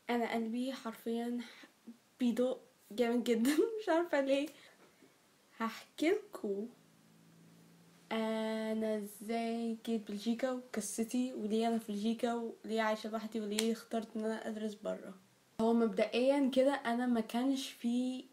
انا قلبي حرفيا بيدق جامد جدا مش عارفه ليه هحكي لكم انا ازاي جيت بلجيكا وقصتي وليه انا في بلجيكا وليه عايشه لوحدي وليه اخترت ان انا ادرس بره هو مبدئيا كده انا ما كانش في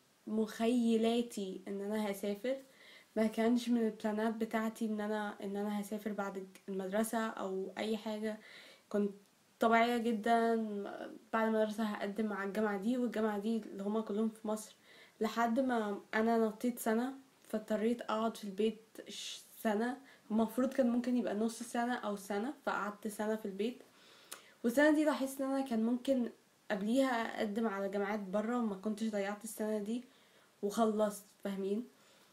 مخيلاتي ان انا هسافر ما كانش من البلانات بتاعتي ان انا ان انا هسافر بعد المدرسه او اي حاجه كنت طبيعيه جدا بعد المدرسه هقدم على الجامعه دي والجامعه دي اللي هما كلهم في مصر لحد ما انا نطيت سنه فاضطريت اقعد في البيت ش- سنه المفروض كان ممكن يبقى نص سنه او سنه فقعدت سنه في البيت والسنه دي لاحظت ان انا كان ممكن قبليها اقدم على جامعات بره وما كنتش ضيعت السنه دي وخلصت فاهمين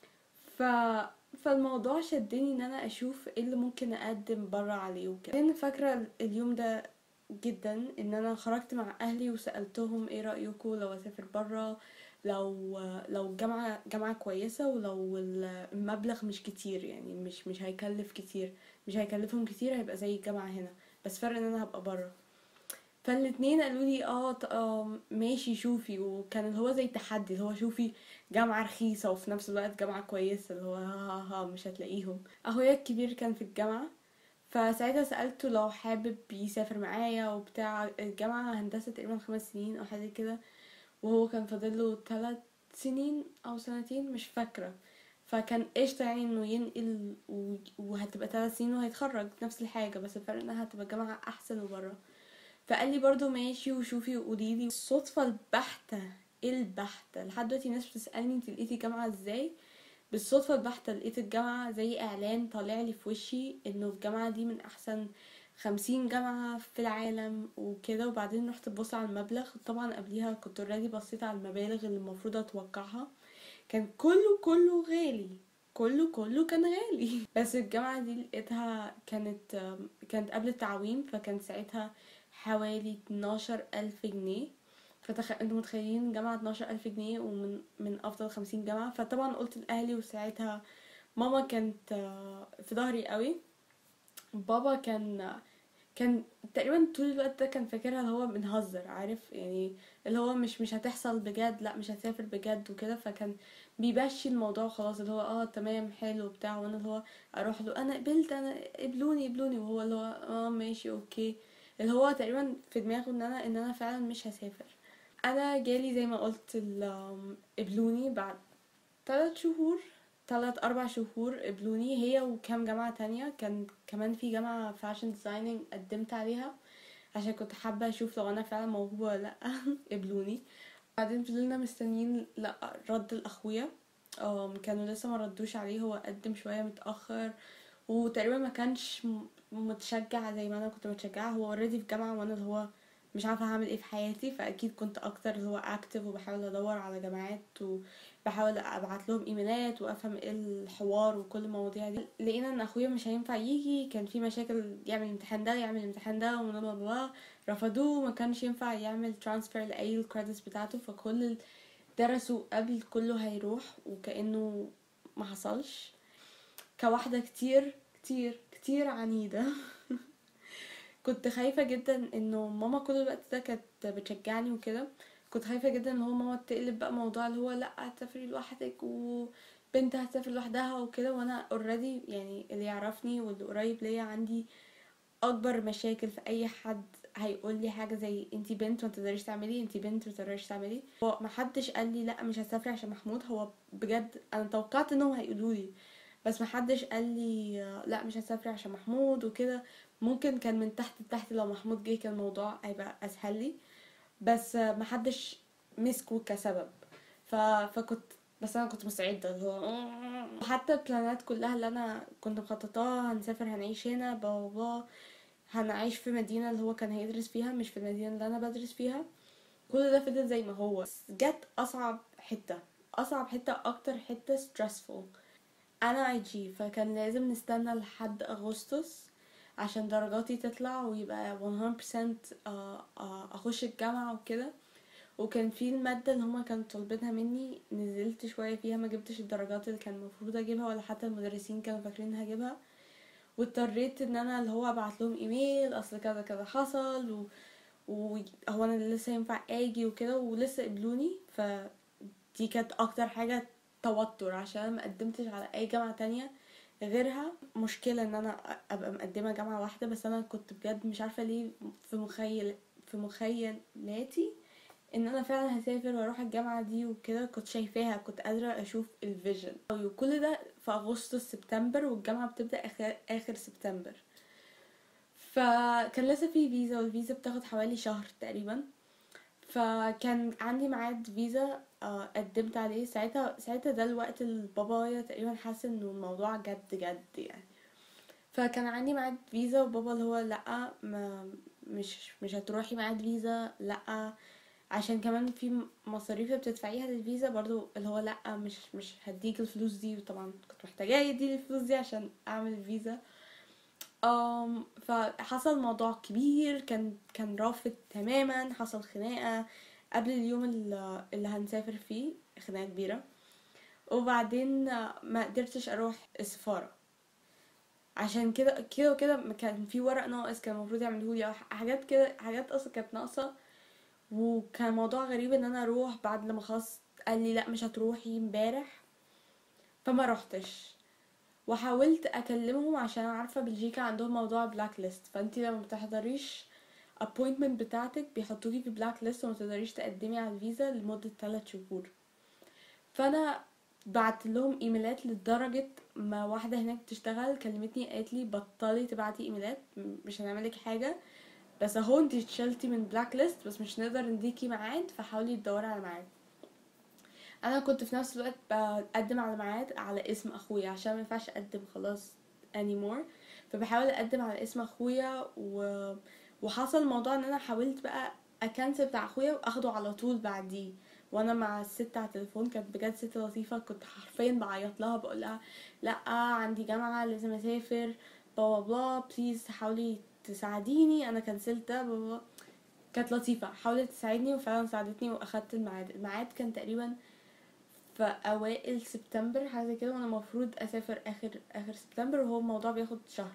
ف فالموضوع شدني ان انا اشوف ايه اللي ممكن اقدم بره عليه وكده لان فاكره اليوم ده جدا ان انا خرجت مع اهلي وسالتهم ايه رايكم لو اسافر بره لو لو الجامعه جامعه كويسه ولو المبلغ مش كتير يعني مش مش هيكلف كتير مش هيكلفهم كتير هيبقى زي الجامعه هنا بس فرق ان انا هبقى بره فالاتنين قالوا لي اه ط- آه، ماشي شوفي وكان اللي هو زي تحدي اللي هو شوفي جامعة رخيصة وفي نفس الوقت جامعة كويسة اللي هو ها ها ها مش هتلاقيهم اخويا الكبير كان في الجامعة فساعتها سألته لو حابب يسافر معايا وبتاع الجامعة هندسة تقريبا خمس سنين او حاجة كده وهو كان فاضله ثلاث سنين او سنتين مش فاكرة فكان قشطة يعني انه ينقل و- وهتبقى ثلاث سنين وهيتخرج نفس الحاجة بس الفرق انها هتبقى جامعة احسن وبره فقال لي برضو ماشي وشوفي وقولي لي الصدفة البحتة البحتة لحد دلوقتي الناس بتسألني انت لقيتي جامعة ازاي بالصدفة البحتة لقيت الجامعة زي اعلان طالع لي في وشي انه الجامعة دي من احسن خمسين جامعة في العالم وكده وبعدين رحت تبص على المبلغ طبعا قبليها كنت اوريدي بصيت على المبالغ اللي المفروض اتوقعها كان كله كله غالي كله كله كان غالي بس الجامعة دي لقيتها كانت كانت قبل التعويم فكان ساعتها حوالي 12 ألف جنيه فتخ... انتوا متخيلين جامعة 12 ألف جنيه ومن من أفضل 50 جامعة فطبعا قلت لأهلي وساعتها ماما كانت آه، في ظهري قوي بابا كان كان تقريبا طول الوقت ده كان فاكرها اللي هو بنهزر عارف يعني اللي هو مش مش هتحصل بجد لا مش هتسافر بجد وكده فكان بيمشي الموضوع خلاص اللي هو اه تمام حلو بتاع وانا اللي هو اروح له انا قبلت انا قبلوني قبلوني وهو اللي هو اه ماشي اوكي اللي هو تقريبا في دماغه ان انا ان انا فعلا مش هسافر انا جالي زي ما قلت ال- قبلوني بعد ثلاث شهور ثلاث اربع شهور قبلوني هي وكام جامعة تانية كان كمان في جامعة فاشن ديزايننج قدمت عليها عشان كنت حابة اشوف لو انا فعلا موهوبة ولا لا قبلوني بعدين فضلنا مستنيين لا رد الاخويا أم، كانوا لسه ما ردوش عليه هو قدم شوية متأخر وتقريبا ما كانش م- متشجع زي ما انا كنت متشجعة هو اوريدي في جامعة وانا اللي هو مش عارفة هعمل ايه في حياتي فاكيد كنت اكتر اللي هو اكتف وبحاول ادور على جامعات وبحاول ابعت لهم ايميلات وافهم ايه الحوار وكل المواضيع دي لقينا ان اخويا مش هينفع يجي كان في مشاكل يعمل الامتحان ده يعمل الامتحان ده وبلا بلا بلا رفضوه ما كانش ينفع يعمل ترانسفير لاي الكريدتس بتاعته فكل ال- درسوا قبل كله هيروح وكانه ما حصلش كواحدة كتير كتير كتير عنيدة كنت خايفة جدا انه ماما كل الوقت ده كانت بتشجعني وكده كنت خايفة جدا ان هو ماما تقلب بقى موضوع اللي هو لا هتسافري لوحدك وبنت هتسافر لوحدها وكده وانا اوريدي يعني اللي يعرفني واللي قريب ليا عندي اكبر مشاكل في اي حد هيقول لي حاجه زي انتي بنت ما تقدريش تعملي انتي بنت ما تقدريش تعملي هو ما حدش قال لي لا مش هتسافري عشان محمود هو بجد انا توقعت انهم هيقولوا لي بس ما حدش قال لي آه، لا مش هتسافري عشان محمود وكده ممكن كان من تحت لتحت لو محمود جه كان الموضوع هيبقى اسهل لي بس آه، ما حدش مسكه كسبب ف... فكنت بس انا كنت مستعده اللي هو حتى البلانات كلها اللي انا كنت مخططاها هنسافر هنعيش هنا بابا هنعيش في مدينة اللي هو كان هيدرس فيها مش في المدينة اللي أنا بدرس فيها كل ده فضل زي ما هو بس جت أصعب حتة أصعب حتة أكتر حتة stressful أنا اي جي فكان لازم نستنى لحد أغسطس عشان درجاتي تطلع ويبقى 100% آه، آه، أخش الجامعة وكده وكان في المادة اللي هما كانوا طالبينها مني نزلت شوية فيها ما جبتش الدرجات اللي كان المفروض أجيبها ولا حتى المدرسين كانوا فاكرين هجيبها واضطريت ان انا اللي هو ابعت لهم ايميل اصل كذا كذا حصل و... وهو انا لسه ينفع اجي وكده ولسه قبلوني فدي كانت اكتر حاجة توتر عشان ما قدمتش على اي جامعة تانية غيرها مشكلة ان انا ابقى مقدمة جامعة واحدة بس انا كنت بجد مش عارفة ليه في مخيل في مخيلاتي ان انا فعلا هسافر واروح الجامعة دي وكده كنت شايفاها كنت قادرة اشوف الفيجن وكل ده في اغسطس سبتمبر والجامعة بتبدأ اخر, آخر سبتمبر فكان لسه في فيزا والفيزا بتاخد حوالي شهر تقريبا فكان عندي ميعاد فيزا آه، قدمت عليه ساعتها ساعتها ده الوقت اللي بابايا تقريبا حاسس انه الموضوع جد جد يعني فكان عندي ميعاد فيزا وبابا اللي هو لا ما مش مش هتروحي ميعاد فيزا لا عشان كمان في مصاريف بتدفعيها للفيزا برضو اللي هو لا مش مش هديك الفلوس دي وطبعا كنت محتاجاه يديلي الفلوس دي عشان اعمل الفيزا um, فحصل موضوع كبير كان كان رافض تماما حصل خناقة قبل اليوم اللي, اللي هنسافر فيه خناقة كبيرة وبعدين ما قدرتش اروح السفارة عشان كده كده وكده كان في ورق ناقص كان المفروض يعملوه لي حاجات كده حاجات اصلا كانت ناقصه وكان موضوع غريب ان انا اروح بعد لما خلاص قال لي لا مش هتروحي امبارح فما روحتش وحاولت اكلمهم عشان عارفه بلجيكا عندهم موضوع بلاك ليست فانتي لما بتحضريش appointment بتاعتك بيحطوكي في بلاك ليست وما تقدريش تقدمي على الفيزا لمده 3 شهور فانا بعت لهم ايميلات لدرجه ما واحده هناك بتشتغل كلمتني قالت لي بطلي تبعتي ايميلات مش هنعملك حاجه بس اهو انت اتشلتي من بلاك ليست بس مش نقدر نديكي ميعاد فحاولي تدوري على ميعاد انا كنت في نفس الوقت بقدم على ميعاد على اسم اخويا عشان ما ينفعش اقدم خلاص anymore فبحاول اقدم على اسم اخويا و... وحصل الموضوع ان انا حاولت بقى اكنسل بتاع اخويا واخده على طول بعديه وانا مع الست على التليفون كانت بجد ست لطيفه كنت حرفيا بعيط لها بقول لها لا عندي جامعه لازم اسافر بلا بلا بليز حاولي تساعديني انا كنسلت بابا كانت لطيفة حاولت تساعدني وفعلا ساعدتني واخدت الميعاد الميعاد كان تقريبا في اوائل سبتمبر حاجه كده وانا المفروض اسافر اخر اخر سبتمبر وهو الموضوع بياخد شهر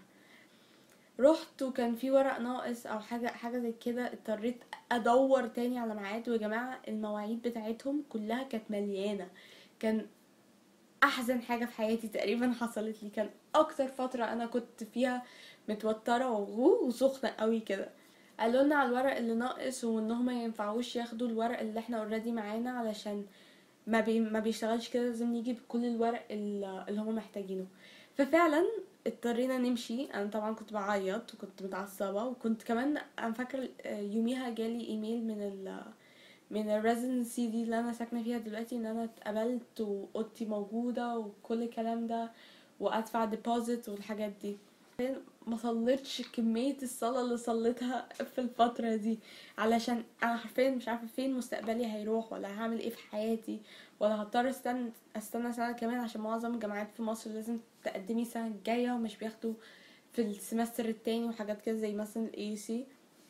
رحت وكان في ورق ناقص او حاجه حاجه زي كده اضطريت ادور تاني على ميعاد ويا جماعه المواعيد بتاعتهم كلها كانت مليانه كان احزن حاجه في حياتي تقريبا حصلت لي كان اكتر فتره انا كنت فيها متوتره وسخنه قوي كده قالوا لنا على الورق اللي ناقص وان هم ما ينفعوش ياخدوا الورق اللي احنا اوريدي معانا علشان ما بي ما بيشتغلش كده لازم نيجي بكل الورق اللي هم محتاجينه ففعلا اضطرينا نمشي انا طبعا كنت بعيط وكنت متعصبه وكنت كمان انا فاكره يوميها جالي ايميل من ال من الريزنسي دي اللي انا ساكنه فيها دلوقتي ان انا اتقبلت واوضتي موجوده وكل الكلام ده وادفع ديبوزيت والحاجات دي ما صليتش كمية الصلاة اللي صليتها في الفترة دي علشان انا حرفيا مش عارفة فين مستقبلي هيروح ولا هعمل ايه في حياتي ولا هضطر استنى استنى سنة كمان عشان معظم الجامعات في مصر لازم تقدمي السنة الجاية ومش بياخدوا في السمستر التاني وحاجات كده زي مثلا الاي سي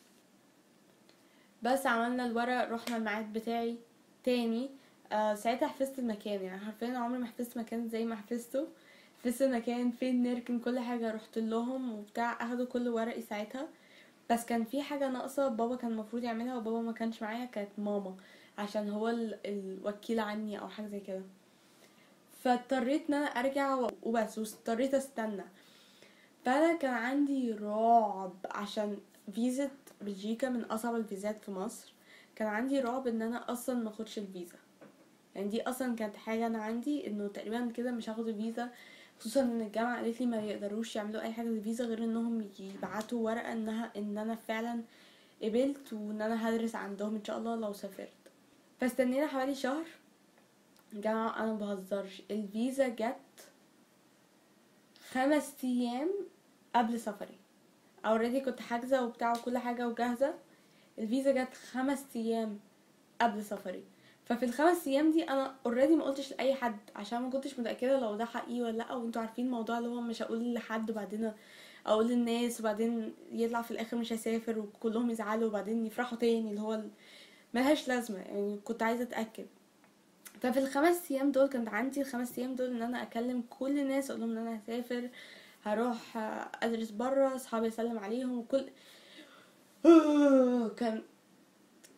بس عملنا الورق رحنا الميعاد بتاعي تاني آه ساعتها حفظت المكان يعني حرفيا عمري ما حفظت مكان زي ما حفظته حفظت المكان فين نركن كل حاجة رحت لهم وبتاع اخدوا كل ورقي ساعتها بس كان في حاجة ناقصة بابا كان المفروض يعملها وبابا ما كانش معايا كانت ماما عشان هو الوكيل عني او حاجة زي كده فاضطريت ان انا ارجع وبس واضطريت استنى فانا كان عندي رعب عشان فيزا بلجيكا من اصعب الفيزات في مصر كان عندي رعب ان انا اصلا ما اخدش الفيزا يعني دي اصلا كانت حاجه انا عندي انه تقريبا كده مش هاخد الفيزا خصوصا ان الجامعه قالت لي ما يقدروش يعملوا اي حاجه للفيزا غير انهم يبعتوا ورقه انها ان انا فعلا قبلت وان انا هدرس عندهم ان شاء الله لو سافرت فاستنينا حوالي شهر جماعة انا بهزرش الفيزا جت خمس ايام قبل سفري اوريدي كنت حاجزه وبتاع وكل حاجه وجاهزه الفيزا جت خمس ايام قبل سفري ففي الخمس ايام دي انا اوريدي ما قلتش لاي حد عشان ما كنتش متاكده لو ده حقيقي ولا لا وانتوا عارفين الموضوع اللي هو مش هقول لحد وبعدين اقول للناس وبعدين يطلع في الاخر مش هسافر وكلهم يزعلوا وبعدين يفرحوا تاني اللي هو ملهاش لازمه يعني كنت عايزه اتاكد ففي الخمس ايام دول كانت عندي الخمس ايام دول ان انا اكلم كل الناس اقول لهم ان انا هسافر هروح ادرس بره اصحابي اسلم عليهم وكل كان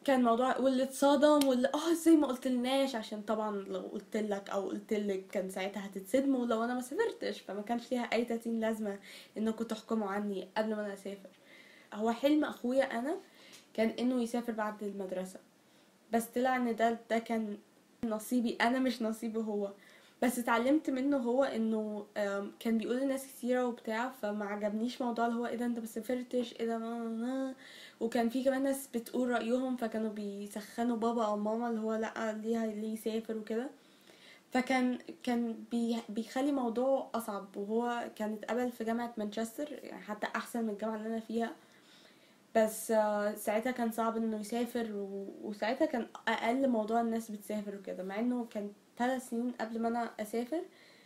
كان موضوع واللي اتصدم واللي اه ازاي ما قلتلناش عشان طبعا لو قلت لك او قلت لك كان ساعتها هتتصدموا لو انا ما سافرتش فما كانش ليها اي تاتين لازمه انكم تحكموا عني قبل ما انا اسافر هو حلم اخويا انا كان انه يسافر بعد المدرسه بس طلع ان ده ده كان نصيبي انا مش نصيبه هو بس اتعلمت منه هو انه آم، كان بيقول لناس كتيره وبتاع فما عجبنيش موضوع اللي هو ايه ده انت ما سافرتش ايه ده ما- ما- وكان في كمان ناس بتقول رايهم فكانوا بيسخنوا بابا او ماما اللي هو لا ليه ليه يسافر وكده فكان كان بي بيخلي موضوع اصعب وهو كان اتقبل في جامعه مانشستر يعني حتى احسن من الجامعه اللي انا فيها بس آه، ساعتها كان صعب انه يسافر و... وساعتها كان اقل موضوع الناس بتسافر وكده مع انه كان ثلاث سنين قبل ما انا اسافر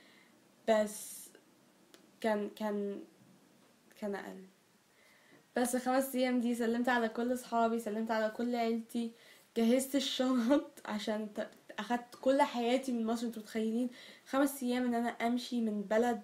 بس كان كان كان اقل بس خمس ايام دي سلمت على كل اصحابي سلمت على كل عيلتي جهزت الشنط عشان ت- اخدت كل حياتي من مصر انتوا متخيلين خمس ايام ان انا امشي من بلد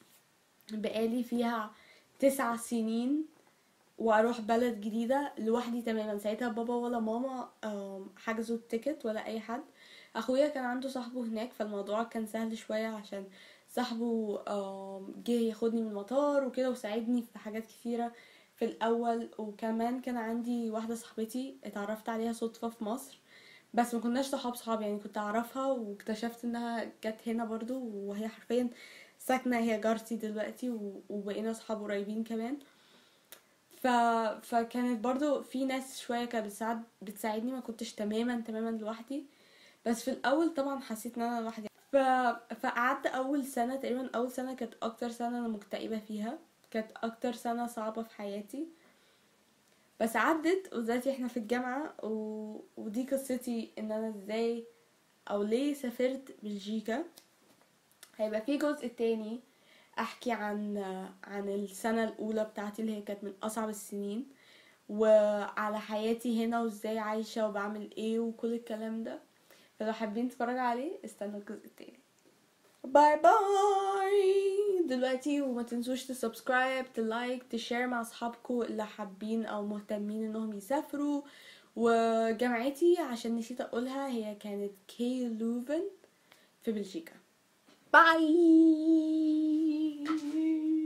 بقالي فيها تسع سنين واروح بلد جديدة لوحدي تماما ساعتها بابا ولا ماما آم، حجزوا التيكت ولا اي حد اخويا كان عنده صاحبه هناك فالموضوع كان سهل شوية عشان صاحبه آم، جه ياخدني من المطار وكده وساعدني في حاجات كتيرة في الاول وكمان كان عندي واحدة صاحبتي اتعرفت عليها صدفة في مصر بس ما كناش صحاب صحاب يعني كنت اعرفها واكتشفت انها جت هنا برضو وهي حرفيا ساكنة هي جارتي دلوقتي و- وبقينا صحاب قريبين كمان ف... فكانت برضو في ناس شوية كانت بتساعد بتساعدني ما كنتش تماما تماما لوحدي بس في الأول طبعا حسيت ان انا لوحدي ف... فقعدت أول سنة تقريبا أول سنة كانت أكتر سنة أنا مكتئبة فيها كانت أكتر سنة صعبة في حياتي بس عدت ودلوقتي احنا في الجامعة و... ودي قصتي ان انا ازاي او ليه سافرت بلجيكا هيبقى في جزء تاني احكي عن عن السنة الاولى بتاعتي اللي هي كانت من اصعب السنين وعلى حياتي هنا وازاي عايشة وبعمل ايه وكل الكلام ده فلو حابين تتفرجوا عليه استنوا الجزء التاني باي باي دلوقتي وما تنسوش تسبسكرايب تلايك تشير مع اصحابكم اللي حابين او مهتمين انهم يسافروا وجامعتي عشان نسيت اقولها هي كانت كي لوفن في بلجيكا باي